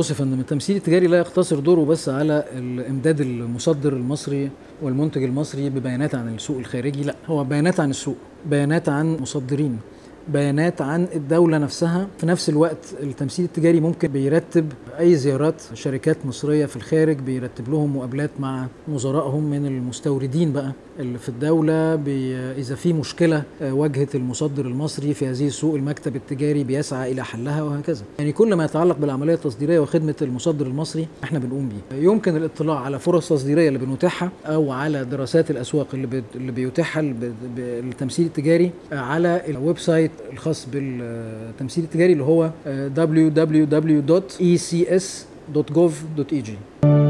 بص يا فندم التمثيل التجاري لا يقتصر دوره بس على امداد المصدر المصري والمنتج المصري ببيانات عن السوق الخارجي لا هو بيانات عن السوق بيانات عن مصدرين بيانات عن الدولة نفسها في نفس الوقت التمثيل التجاري ممكن بيرتب أي زيارات شركات مصرية في الخارج بيرتب لهم مقابلات مع وزرائهم من المستوردين بقى اللي في الدولة بي إذا في مشكلة واجهت المصدر المصري في هذه السوق المكتب التجاري بيسعى إلى حلها وهكذا يعني كل ما يتعلق بالعملية التصديرية وخدمة المصدر المصري احنا بنقوم بيه يمكن الاطلاع على فرص تصديرية اللي بنتيحها أو على دراسات الأسواق اللي, بي اللي بيتيحها للتمثيل التجاري على الويب سايت الخاص بالتمثيل التجاري اللي هو www.ecs.gov.eg